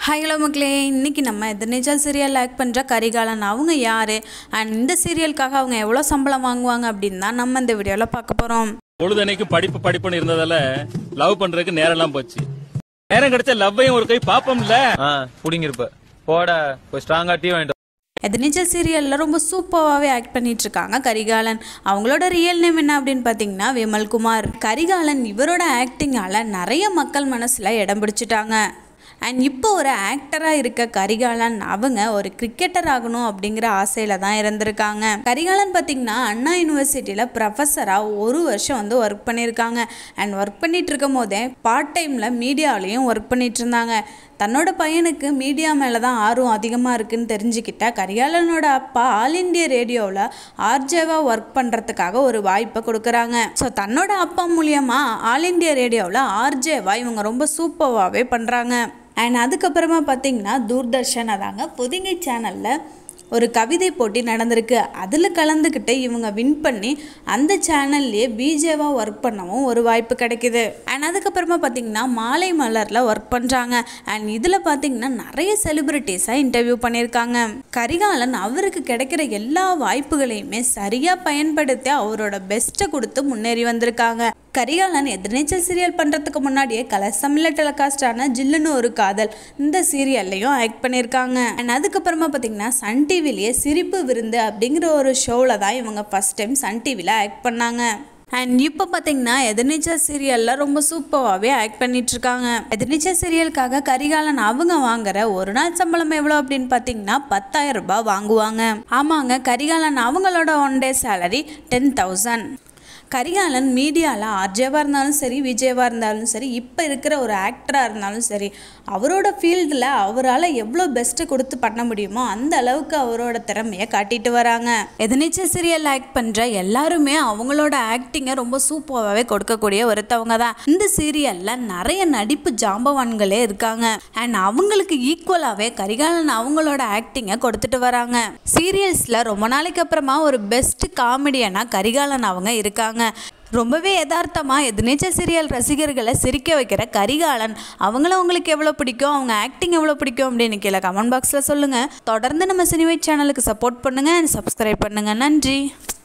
Hi hello மக்களே இன்றைக்கி நம்ம எதிர்நீச்சல் சீரியல் ஆக்ட் பண்ணுற கரிகாலன் அவங்க யார் அண்ட் இந்த சீரியலுக்காக அவங்க எவ்வளோ சம்பளம் வாங்குவாங்க அப்படின்னு தான் நம்ம இந்த வீடியோவில் பார்க்க போகிறோம் பொழுதனைக்கு படிப்பு படிப்புன்னு இருந்ததால லவ் பண்றதுக்கு நேரம் எல்லாம் போச்சு நேரம் கிடைச்ச லவ்வையும் ஒரு கை பாப்போம்ல ஆ புடிங்கிருப்ப போட போய் ஸ்ட்ராங்கா டீ வாங்கிட்டு வா. எதிர்நீச்சல் சீரியலில் ரொம்ப சூப்பராகவே ஆக்ட் பண்ணிட்டு இருக்காங்க கரிகாலன் அவங்களோட ரியல் நேம் என்ன அப்படின்னு பார்த்தீங்கன்னா விமல்குமார் கரிகாலன் இவரோட ஆக்டிங்கால நிறைய மக்கள் மனசில் இடம் பிடிச்சிட்டாங்க அண்ட் இப்போ ஒரு ஆக்டராக இருக்க கரிகாலன் அவங்க ஒரு கிரிக்கெட்டர் ஆகணும் அப்படிங்கிற ஆசையில் தான் இருந்திருக்காங்க கரிகாலன் பார்த்திங்கன்னா அண்ணா யூனிவர்சிட்டியில் ப்ரொஃபஸராக ஒரு வருஷம் வந்து ஒர்க் பண்ணியிருக்காங்க அண்ட் ஒர்க் பண்ணிட்டு இருக்கும் போதே பார்ட் டைமில் மீடியாவிலையும் ஒர்க் பண்ணிட்டு இருந்தாங்க தன்னோட பையனுக்கு மீடியா மேலே தான் ஆர்வம் அதிகமாக இருக்குன்னு தெரிஞ்சுக்கிட்ட கரிகாலனோட அப்பா ஆல் இண்டியா ரேடியோவில் ஆர்ஜேவாக ஒர்க் பண்ணுறதுக்காக ஒரு வாய்ப்பை கொடுக்குறாங்க ஸோ தன்னோட அப்பா மூலியமாக ஆல் இண்டியா ரேடியோவில் ஆர்ஜேவா இவங்க ரொம்ப சூப்பராகவே பண்ணுறாங்க அண்ட் அதுக்கப்புறமா பார்த்தீங்கன்னா தூர்தர்ஷன் அதாங்க பொதிகை சேனலில் ஒரு கவிதை போட்டி நடந்திருக்கு அதில் கலந்துக்கிட்டு இவங்க வின் பண்ணி அந்த சேனல்லையே பிஜேவாக ஒர்க் பண்ணவும் ஒரு வாய்ப்பு கிடைக்குது அண்ட் அதுக்கப்புறமா பார்த்தீங்கன்னா மாலை மலரில் ஒர்க் பண்ணுறாங்க அண்ட் இதில் பார்த்தீங்கன்னா நிறைய செலிபிரிட்டிஸாக இன்டர்வியூ பண்ணியிருக்காங்க கரிகாலன் அவருக்கு கிடைக்கிற எல்லா வாய்ப்புகளையுமே சரியாக பயன்படுத்தி அவரோட பெஸ்ட்டை கொடுத்து முன்னேறி வந்திருக்காங்க கரிகாலன் எதிர்நீச்சல் சீரியல் பண்ணுறதுக்கு முன்னாடியே கலசமில்ல டெலிகாஸ்டான ஜில்லுன்னு ஒரு காதல் இந்த சீரியல்லையும் ஆக்ட் பண்ணியிருக்காங்க அண்ட் அதுக்கப்புறமா பார்த்தீங்கன்னா சன் டிவிலேயே சிரிப்பு விருந்து அப்படிங்கிற ஒரு ஷோவில் தான் இவங்க ஃபஸ்ட் டைம் சன் டிவியில் ஆக்ட் பண்ணாங்க அண்ட் இப்போ பார்த்தீங்கன்னா எதிர்நீச்சல் சீரியலில் ரொம்ப சூப்பராகவே ஆக்ட் பண்ணிட்டு இருக்காங்க எதிர்நீச்சல் சீரியலுக்காக கரிகாலன் அவங்க வாங்குற ஒரு நாள் சம்பளம் எவ்வளோ அப்படின்னு பார்த்தீங்கன்னா பத்தாயிரம் ரூபாய் வாங்குவாங்க ஆமாங்க கரிகாலன் அவங்களோட one day salary ten thousand Karikalan மீடியாவில் ஆர்ஜேவாக இருந்தாலும் சரி விஜயவாக இருந்தாலும் சரி இப்போ இருக்கிற ஒரு ஆக்டராக இருந்தாலும் சரி அவரோட ஃபீல்டில் அவரால் எவ்வளோ பெஸ்ட்டு கொடுத்து பண்ண முடியுமோ அந்த அளவுக்கு அவரோட திறமையை காட்டிட்டு வராங்க எதிர்நீச்சல் சீரியல் ஆக்ட் பண்ணுற எல்லாருமே அவங்களோட ஆக்டிங்கை ரொம்ப சூப்பராகவே கொடுக்கக்கூடிய ஒருத்தவங்க தான் இந்த சீரியலில் நிறைய நடிப்பு ஜாம்பவான்களே இருக்காங்க அண்ட் அவங்களுக்கு ஈக்குவலாகவே கரிகாலன் அவங்களோட ஆக்டிங்கை கொடுத்துட்டு வராங்க சீரியல்ஸில் ரொம்ப நாளைக்கு அப்புறமா ஒரு பெஸ்ட் காமெடியனாக கரிகாலன் அவங்க இருக்காங்க ரொம்பவே யதார்த்தமாக எதிர்நீச்சல் சீரியல் ரசிகர்களை சிரிக்க வைக்கிற கரிகாலன் அவங்கள உங்களுக்கு எவ்வளோ பிடிக்கும் அவங்க ஆக்டிங் எவ்வளோ பிடிக்கும் அப்படின்னு கீழே கமெண்ட் பாக்ஸில் சொல்லுங்கள் தொடர்ந்து நம்ம சினிவை சேனலுக்கு சப்போர்ட் பண்ணுங்கள் அண்ட் சப்ஸ்கிரைப் பண்ணுங்கள் நன்றி